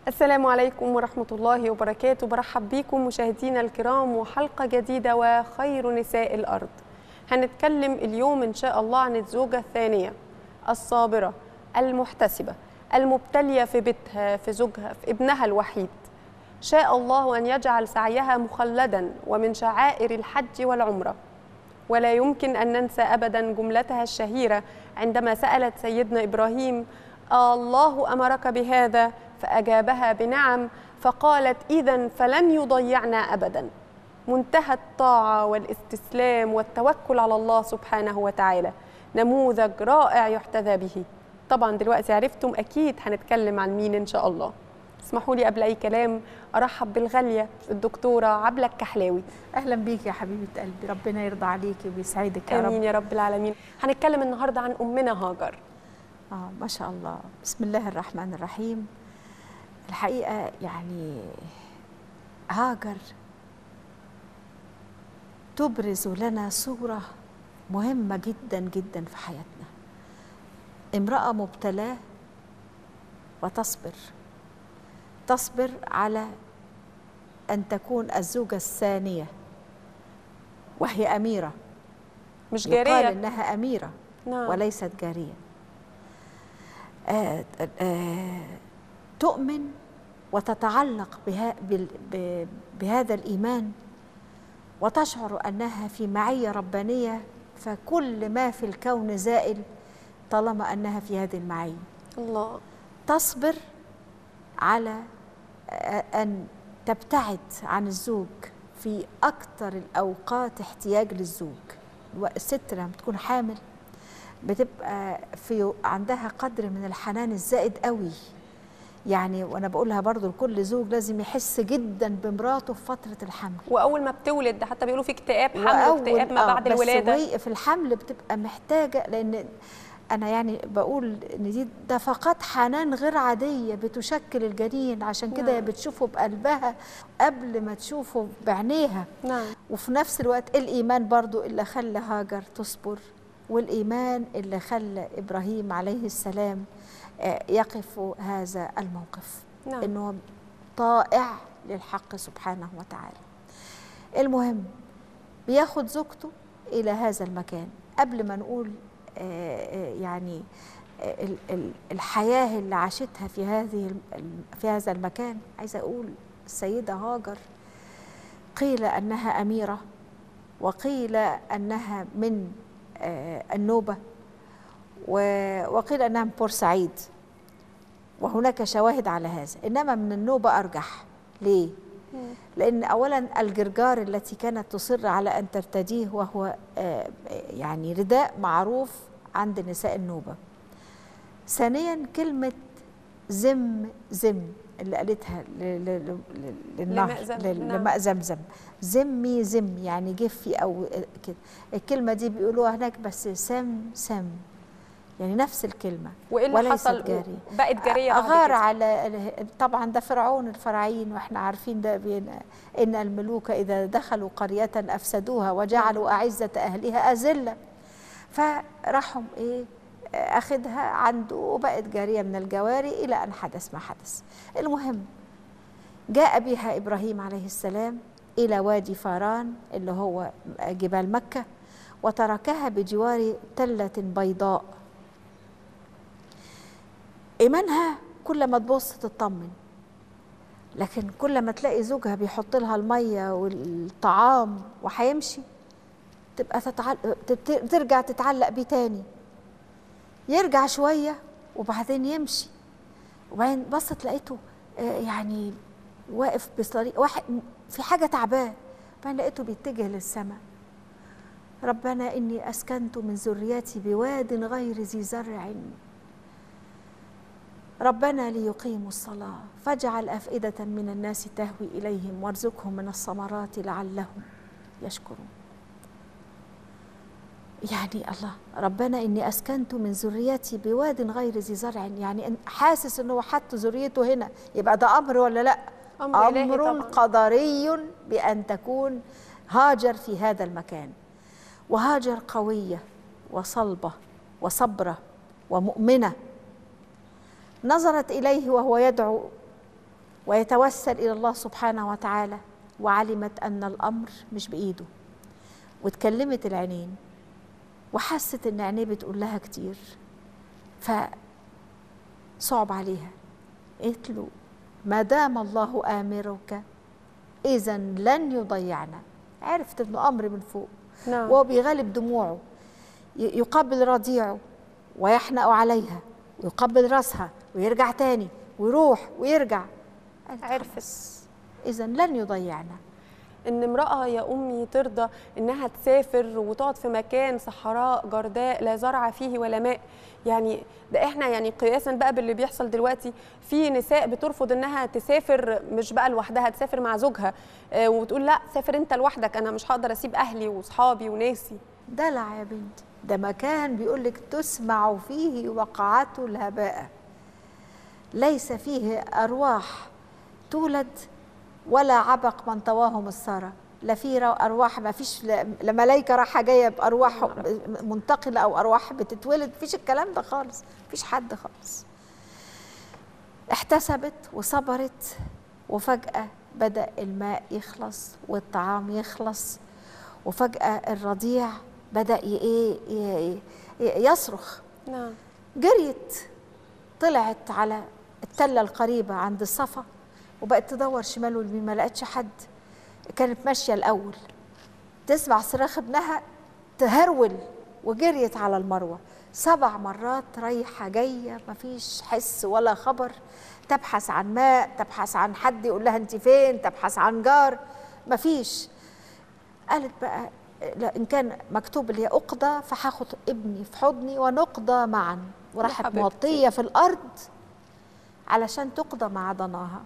السلام عليكم ورحمة الله وبركاته برحب بكم مشاهدينا الكرام وحلقة جديدة وخير نساء الأرض هنتكلم اليوم إن شاء الله عن الزوجة الثانية الصابرة المحتسبة المبتلية في بيتها في زوجها في ابنها الوحيد شاء الله أن يجعل سعيها مخلدا ومن شعائر الحج والعمرة ولا يمكن أن ننسى أبدا جملتها الشهيرة عندما سألت سيدنا إبراهيم الله أمرك بهذا فأجابها بنعم فقالت إذا فلن يضيعنا أبدا منتهى الطاعة والاستسلام والتوكل على الله سبحانه وتعالى نموذج رائع يحتذى به طبعا دلوقتي عرفتم أكيد هنتكلم عن مين إن شاء الله اسمحوا لي قبل أي كلام أرحب بالغالية الدكتورة عبلة الكحلاوي اهلا بيك يا حبيبه قلبي ربنا يرضى عليكي ويسعدك يا آمين رب يا رب العالمين هنتكلم النهاردة عن أمنا هاجر اه ما شاء الله بسم الله الرحمن الرحيم الحقيقه يعني هاجر تبرز لنا صوره مهمه جدا جدا في حياتنا امراه مبتلاه وتصبر تصبر على ان تكون الزوجه الثانيه وهي اميره مش يقال جارية انها اميره نعم وليست جاريه آه آه تؤمن وتتعلق بها بال- ب- بهذا الايمان وتشعر انها في معيه ربانيه فكل ما في الكون زائل طالما انها في هذه المعيه الله تصبر على آه، ان تبتعد عن الزوج في اكثر الاوقات احتياج للزوج الست لما بتكون حامل بتبقى في عندها قدر من الحنان الزائد قوي يعني وانا بقولها برضو لكل زوج لازم يحس جدا بمراته في فتره الحمل وأول ما بتولد ده حتى بيقولوا في اكتئاب حمل واكتئاب ما آه، بعد بس الولادة وهي في الحمل بتبقى محتاجه لان انا يعني بقول ان دي دفقات حنان غير عاديه بتشكل الجنين عشان كده هي نعم. بتشوفه بقلبها قبل ما تشوفه بعينيها نعم وفي نفس الوقت الايمان برضو اللي خلى هاجر تصبر والايمان اللي خلى ابراهيم عليه السلام آه، يقف هذا الموقف نعم انه طائع للحق سبحانه وتعالى المهم بياخد زوجته الى هذا المكان قبل ما نقول آه، آه، يعني آه، ال- ال- الحياه اللي عاشتها في هذه الم- الم- في هذا المكان عايزه اقول السيده هاجر قيل انها اميره وقيل انها من آه، النوبه و- وقيل انها من بورسعيد وهناك شواهد على هذا انما من النوبه ارجح ليه مم. لان اولا الجرجار التي كانت تصر على ان ترتديه وهو آه، يعني رداء معروف عند نساء النوبه ثانيا كلمه زم زم اللي قالتها ل- ل- ل- للنهر لماء زمزم، لل- نعم. لماء زمزم زمي زم يعني جفي او كده الكلمه دي بيقولوها هناك بس سم سم يعني نفس الكلمه وايه اللي وليست حصل جارية. بقت جاريه بعد أغار كده. على ال- طبعا ده فرعون الفراعين واحنا عارفين ده بين ان الملوك اذا دخلوا قريه افسدوها وجعلوا اعزه اهلها اذله فراحوا ايه اخدها عنده وبقت جاريه من الجواري الى ان حدث ما حدث المهم جاء بها ابراهيم عليه السلام الى وادي فاران اللي هو جبال مكه وتركها بجوار تله بيضاء ايمانها كل ما تبص تطمن لكن كل ما تلاقي زوجها بيحط لها الميه والطعام وهيمشي تبقى تتعل... تت- ترجع تتعلق بيه تاني يرجع شويه وبعدين يمشي وبعدين بصت لقيته آه، يعني واقف بطريق واحد في حاجه تعباه بعدين لقيته بيتجه للسماء ربنا اني اسكنت من ذريتي بواد غير ذي زرع ربنا ليقيموا الصلاة فاجعل أفئدة من الناس تهوي إليهم وارزقهم من الثمرات لعلهم يشكرون يعني الله ربنا إني أسكنت من ذريتي بواد غير ذي زرع يعني إن- حاسس إنه حط ذريته هنا يبقى ده أمر ولا لأ امر إلهي أمر طبعا قدري بأن تكون هاجر في هذا المكان وهاجر قوية وصلبة وصبرة ومؤمنة نظرت إليه وهو يدعو ويتوسل الى الله سبحانه وتعالى وعلمت ان الامر مش بايده واتكلمت العينين وحست ان عينيه بتقول لها كتير فصعب عليها قالت له ما دام الله امرك اذا لن يضيعنا عرفت انه امر من فوق نعم وهو بيغلب دموعه ي- يقبل رضيعه ويحنأ عليها ويقبل راسها ويرجع تاني ويروح ويرجع عرفت. إذا لن يضيعنا ان امراه يا امي ترضى انها تسافر وتقعد في مكان صحراء جرداء لا زرع فيه ولا ماء يعني ده احنا يعني قياسا بقى باللي بيحصل دلوقتي في نساء بترفض انها تسافر مش بقى لوحدها تسافر مع زوجها آه، وتقول لا سافر انت لوحدك انا مش هقدر اسيب اهلي واصحابي وناسي دلع يا بنتي ده مكان بيقول لك تسمع فيه وقعات الهباء ليس فيه أرواح تولد ولا عبق من طواهم الثرى لا في رو- أرواح ما فيش لا لا ملايكة رايحة جاية بأرواح منتقلة أو أرواح بتتولد فيش الكلام ده خالص فيش حد خالص احتسبت وصبرت وفجأة بدأ الماء يخلص والطعام يخلص وفجأة الرضيع بدأ ي- إيه ي- ي- يصرخ نعم جريت طلعت على التلة القريبة عند الصفا وبقت تدور شمال ويمين ما لقتش حد كانت ماشية الأول تسمع صراخ ابنها تهرول وجريت على المروة سبع مرات رايحة جاية مفيش حس ولا خبر تبحث عن ماء تبحث عن حد يقول لها انت فين تبحث عن جار مفيش قالت بقى لا ان كان مكتوب اللي هي اقضى فهاخد ابني في حضني ونقضى معا وراحت حبيبتي. موطيه في الارض علشان تقضى مع ضناها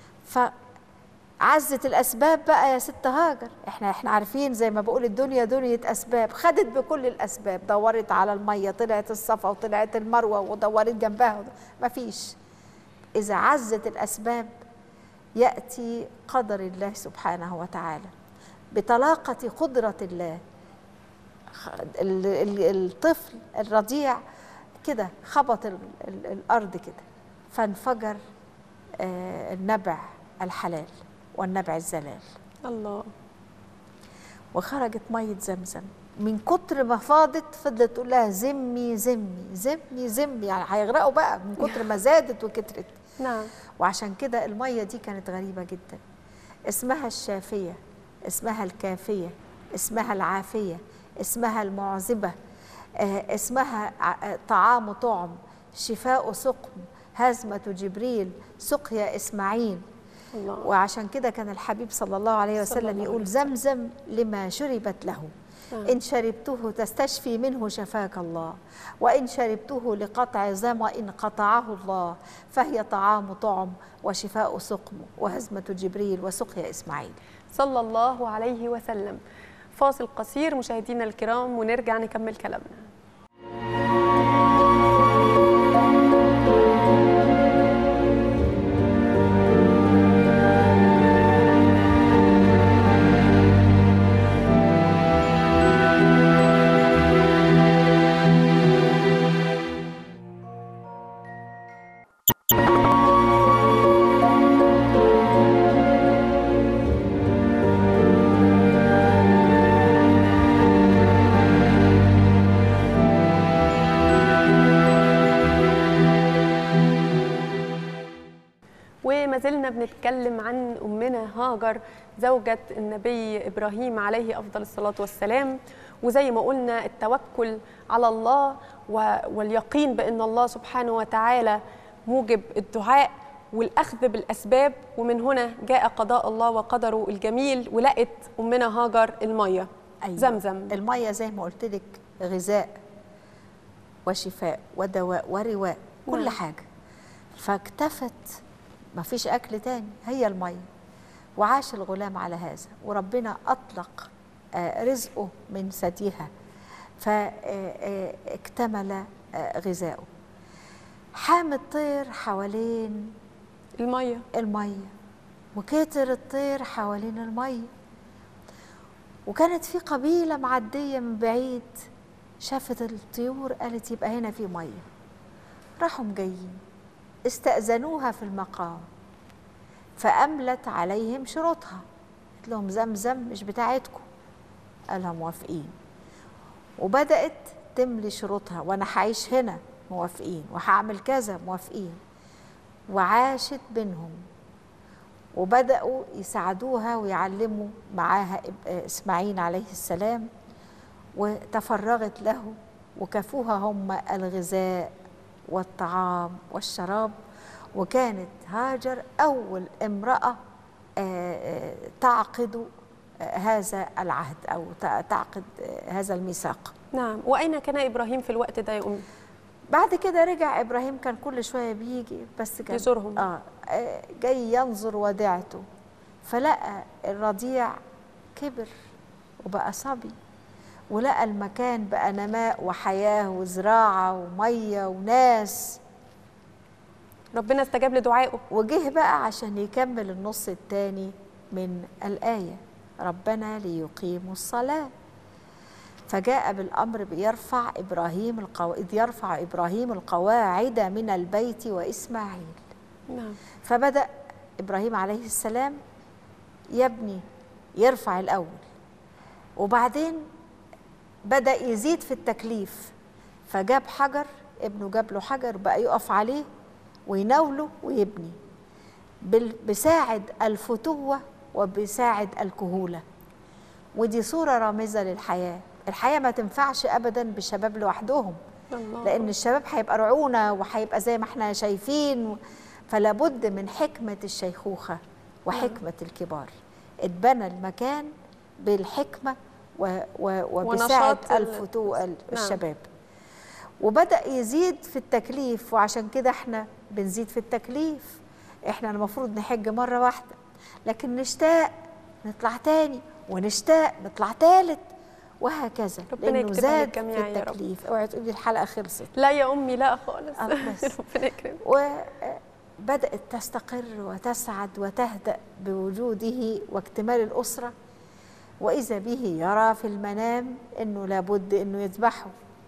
فعزت الاسباب بقى يا ست هاجر احنا احنا عارفين زي ما بقول الدنيا دنيا اسباب خدت بكل الاسباب دورت على الميه طلعت الصفا وطلعت المروه ودورت جنبها مفيش اذا عزت الاسباب ياتي قدر الله سبحانه وتعالى بطلاقه قدره الله خ- ال- ال- الطفل الرضيع كده خبط ال- ال- الارض كده فانفجر آه، النبع الحلال والنبع الزلال الله وخرجت ميه زمزم من كتر ما فاضت فضلت تقول لها زمي زمي زمي زمي يعني هيغرقوا بقى من كتر ما زادت وكترت نعم وعشان كده المية دي كانت غريبة جدا اسمها الشافية اسمها الكافية اسمها العافية اسمها المعذبة آه، اسمها ع- آه، طعام طعم شفاء سقم هزمة جبريل سقيا إسماعيل الله وعشان كده كان الحبيب صلى الله عليه صلى الله وسلم عليه يقول زمزم لما شربت له نعم. إن شربته تستشفي منه شفاك الله وإن شربته لقطع ظمأ قطعه الله فهي طعام طعم وشفاء سقم وهزمة جبريل وسقيا إسماعيل صلى الله عليه وسلم فاصل قصير مشاهدينا الكرام ونرجع نكمل كلامنا وما زلنا بنتكلم عن أمنا هاجر زوجة النبي إبراهيم عليه أفضل الصلاة والسلام وزي ما قلنا التوكل على الله و- واليقين بأن الله سبحانه وتعالى موجب الدعاء والأخذ بالأسباب ومن هنا جاء قضاء الله وقدره الجميل ولقت أمنا هاجر المية أيوة. زمزم المية زي ما قلت لك غذاء وشفاء ودواء ورواء كل نعم. حاجة فاكتفت ما فيش أكل تاني هي المية وعاش الغلام على هذا وربنا أطلق آه، رزقه من ثديها فاكتمل غذاؤه حام الطير حوالين المية المية وكتر الطير حوالين المية وكانت في قبيلة معدية من بعيد شافت الطيور قالت يبقى هنا في مية راحوا جايين استأذنوها في المقام فأملت عليهم شروطها قالت لهم زمزم مش بتاعتكم قالها موافقين وبدأت تملي شروطها وأنا هعيش هنا موافقين وهعمل كذا موافقين وعاشت بينهم وبدأوا يساعدوها ويعلموا معاها إب- إسماعيل عليه السلام وتفرغت له وكفوها هم الغذاء والطعام والشراب وكانت هاجر أول امرأة آه، آه، تعقد آه، هذا العهد أو تع- تعقد آه، هذا الميثاق نعم وأين كان إبراهيم في الوقت ده يا أمي؟ بعد كده رجع ابراهيم كان كل شويه بيجي بس كان يزورهم. اه آه، جاي ينظر وديعته فلقى الرضيع كبر وبقى صبي ولقى المكان بقى نماء وحياه وزراعه وميه وناس ربنا استجاب لدعائه وجه بقى عشان يكمل النص الثاني من الآية ربنا ليقيموا الصلاة فجاء بالأمر بيرفع إبراهيم القو... إذ يرفع إبراهيم القواعد من البيت وإسماعيل نعم فبدأ إبراهيم عليه السلام يبني يرفع الأول وبعدين بدأ يزيد في التكليف فجاب حجر ابنه جاب له حجر بقى يقف عليه ويناوله ويبني بال- بساعد الفتوة وبساعد الكهولة ودي صورة رامزة للحياة الحياة ما تنفعش أبدا بالشباب لوحدهم الله لان الشباب هيبقى رعونه وهيبقى زي ما احنا شايفين فلا بد من حكمه الشيخوخه وحكمه الكبار اتبنى المكان بالحكمه و و وبساعد ونشاط ال- الفتوة ال- نعم. الشباب وبدا يزيد في التكليف وعشان كده احنا بنزيد في التكليف احنا المفروض نحج مره واحده لكن نشتاق نطلع تاني ونشتاق نطلع تالت وهكذا ربنا لانه يكتبها زاد للجميع في يا رب. التكليف اوعي تقولي الحلقه خلصت لا يا أمي لا خالص آه، بس. ربنا يكرمك وبدأت تستقر وتسعد وتهدأ بوجوده واكتمال الأسرة وإذا به يرى في المنام أنه لابد أنه يذبحه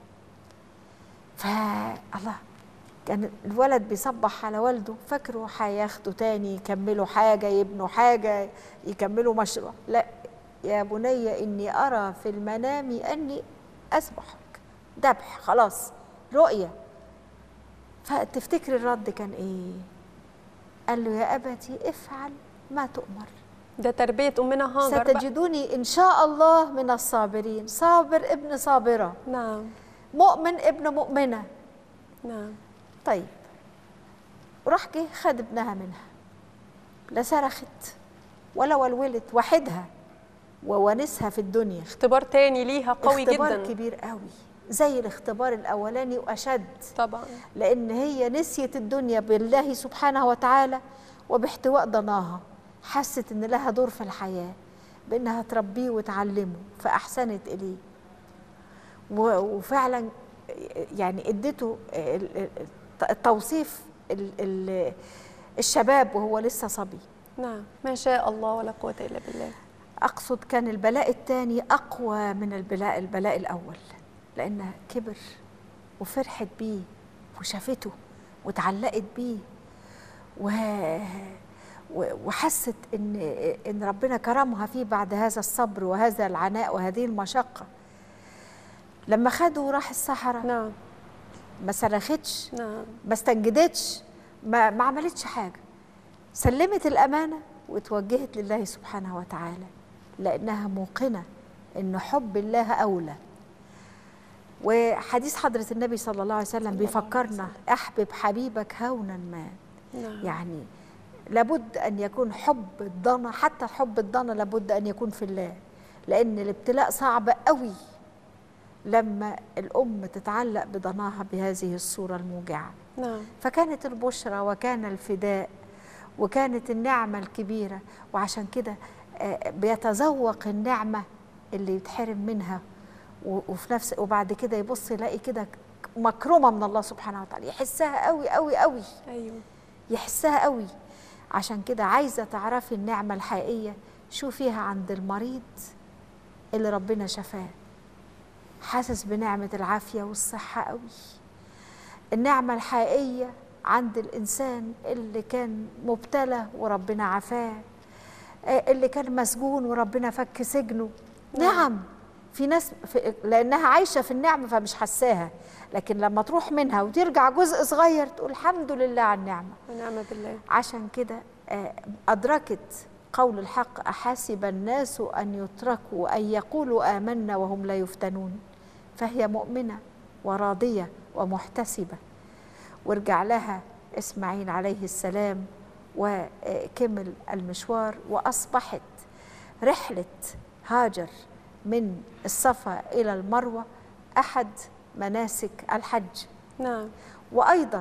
فالله كان الولد بيصبح على والده فاكره هياخده تاني يكملوا حاجة يبنوا حاجة يكملوا مشروع لا يا بني إني أرى في المنام أني أذبحك ذبح خلاص رؤية فتفتكر الرد كان ايه قال له يا ابتي افعل ما تؤمر ده تربية أمنا هاجر بقى. ستجدني ان شاء الله من الصابرين صابر ابن صابره نعم مؤمن ابن مؤمنه نعم طيب وراح جه خد ابنها منها لا صرخت ولا ولولت وحدها وونسها في الدنيا اختبار تاني ليها قوي اختبار جدا كبير قوي زي الاختبار الاولاني واشد طبعا لأن هي نسيت الدنيا بالله سبحانه وتعالى وباحتواء ضناها حست إن لها دور في الحياة بإنها تربيه وتعلمه فأحسنت إليه و- وفعلا يعني ادته ال- ال- التوصيف ال- ال- الشباب وهو لسه صبي نعم ما شاء الله ولا قوة إلا بالله أقصد كان البلاء الثاني أقوى من البلاء البلاء الأول لأنها كبر وفرحت بيه وشافته وتعلقت بيه و... و- وحست إن إن ربنا كرمها فيه بعد هذا الصبر وهذا العناء وهذه المشقة لما خده وراح الصحراء نعم ما صرختش نعم ما استنجدتش ما, ما عملتش حاجة سلمت الأمانة وتوجهت لله سبحانه وتعالى لأنها موقنة إن حب الله أولى وحديث حضرة النبي صلى الله عليه وسلم الله عليه بيفكرنا أحبب حبيبك هونا ما نعم يعني لابد أن يكون حب الضنا حتى حب الضنا لابد أن يكون في الله لأن الابتلاء صعب قوي لما الأم تتعلق بضناها بهذه الصورة الموجعة نعم فكانت البشرى وكان الفداء وكانت النعمة الكبيرة وعشان كده آه، بيتذوق النعمة اللي يتحرم منها و- وفي نفس وبعد كده يبص يلاقي كده مكرمة من الله سبحانه وتعالى يحسها قوي قوي قوي أيوه يحسها قوي عشان كده عايزة تعرفي النعمة الحقيقية شوفيها عند المريض اللي ربنا شفاه حاسس بنعمة العافية والصحة قوي النعمة الحقيقية عند الإنسان اللي كان مبتلى وربنا عافاه آه، اللي كان مسجون وربنا فك سجنه نعم في ناس في لأنها عايشة في النعمة فمش حساها لكن لما تروح منها وترجع جزء صغير تقول الحمد لله على النعمة ونعم بالله عشان كده آه، أدركت قول الحق أحسب الناس أن يتركوا أن يقولوا آمنا وهم لا يفتنون فهي مؤمنة وراضية ومحتسبة ورجع لها إسماعيل عليه السلام وكمل المشوار وأصبحت رحلة هاجر من الصفا إلى المروة أحد مناسك الحج نعم وايضا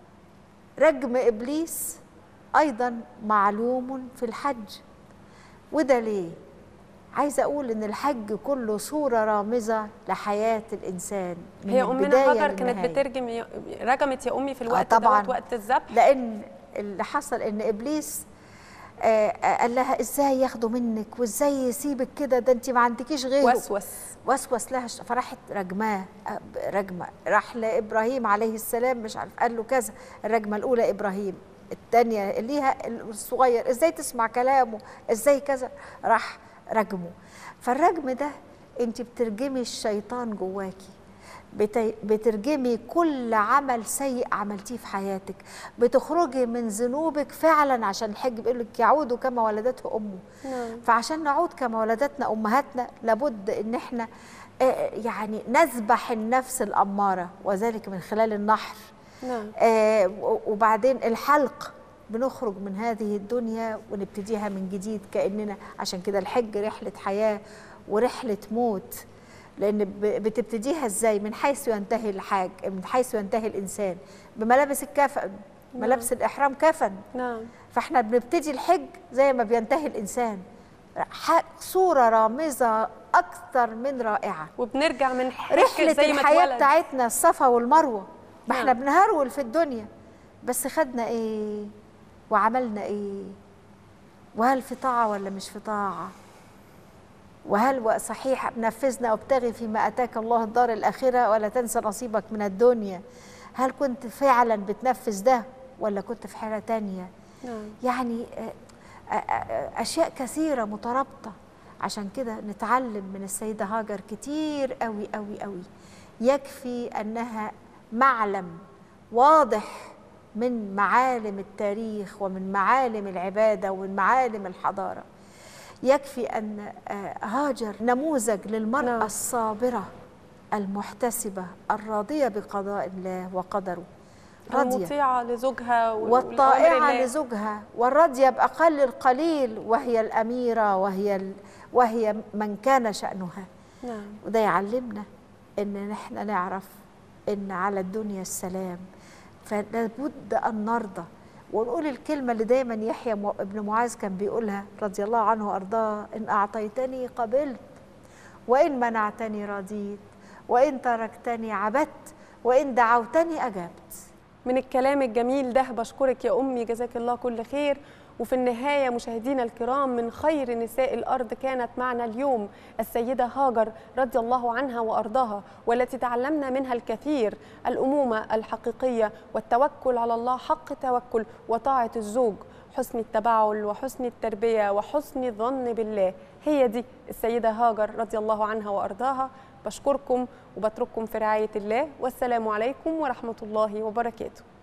رجم ابليس ايضا معلوم في الحج وده ليه عايزه اقول ان الحج كله صوره رامزه لحياه الانسان من هي امنا البداية هاجر كانت للنهاية. بترجم ي- رجمت يا امي في الوقت طبعاً. دوت وقت الذبح لان اللي حصل ان ابليس آه، آه، قال لها ازاي ياخدوا منك وازاي يسيبك كده ده انت ما عندكيش غيره وسوس وسوس لها ش- فراحت رجماه أه، ب- رجمه راح لابراهيم عليه السلام مش عارف قال له كذا الرجمه الاولى ابراهيم الثانيه ليها الصغير ازاي تسمع كلامه ازاي كذا راح رجمه فالرجم ده انت بترجمي الشيطان جواكي بت- بترجمي كل عمل سيء عملتيه في حياتك بتخرجي من ذنوبك فعلا عشان الحج بيقول لك يعود كما ولدته امه نعم فعشان نعود كما ولدتنا امهاتنا لابد ان احنا آه، يعني نذبح النفس الاماره وذلك من خلال النحر نعم آه، و- وبعدين الحلق بنخرج من هذه الدنيا ونبتديها من جديد كاننا عشان كده الحج رحله حياه ورحله موت لان ب- بتبتديها ازاي من حيث ينتهي الحاج من حيث ينتهي الانسان بملابس الكفن ملابس الاحرام كفن نعم فاحنا بنبتدي الحج زي ما بينتهي الانسان ح- صوره رامزه اكثر من رائعه وبنرجع من حج رحله زي ما الحياه اتولد بتاعتنا الصفا والمروه ما احنا نعم. بنهرول في الدنيا بس خدنا ايه وعملنا ايه وهل في طاعه ولا مش في طاعه وهل و- صحيح نفذنا وابتغي فيما اتاك الله الدار الاخره ولا تنسى نصيبك من الدنيا هل كنت فعلا بتنفذ ده ولا كنت في حاله تانيه نعم يعني آه، آه، آه، أشياء كثيرة مترابطة عشان كده نتعلم من السيدة هاجر كتير قوي قوي قوي يكفي أنها معلم واضح من معالم التاريخ ومن معالم العبادة ومن معالم الحضارة يكفي أن آه، هاجر نموذج للمرأة نعم. الصابرة المحتسبة الراضية بقضاء الله وقدره راضية المطيعة لزوجها و- ولأوامر والطائعة الله. لزوجها والراضية بأقل القليل وهي الأميرة وهي ال... وهي من كان شأنها نعم وده يعلمنا إن نحن نعرف إن على الدنيا السلام فلابد أن نرضى ونقول الكلمة اللي دايما يحيى مع- ابن معاذ كان بيقولها رضي الله عنه وأرضاه إن أعطيتني قبلت وإن منعتني رضيت وإن تركتني عبدت وإن دعوتني أجبت من الكلام الجميل ده بشكرك يا أمي جزاك الله كل خير وفي النهاية مشاهدينا الكرام من خير نساء الأرض كانت معنا اليوم السيدة هاجر رضي الله عنها وأرضاها والتي تعلمنا منها الكثير الأمومة الحقيقية والتوكل على الله حق توكل وطاعة الزوج حسن التبعل وحسن التربية وحسن الظن بالله هي دي السيدة هاجر رضي الله عنها وأرضاها بشكركم وبترككم في رعاية الله والسلام عليكم ورحمة الله وبركاته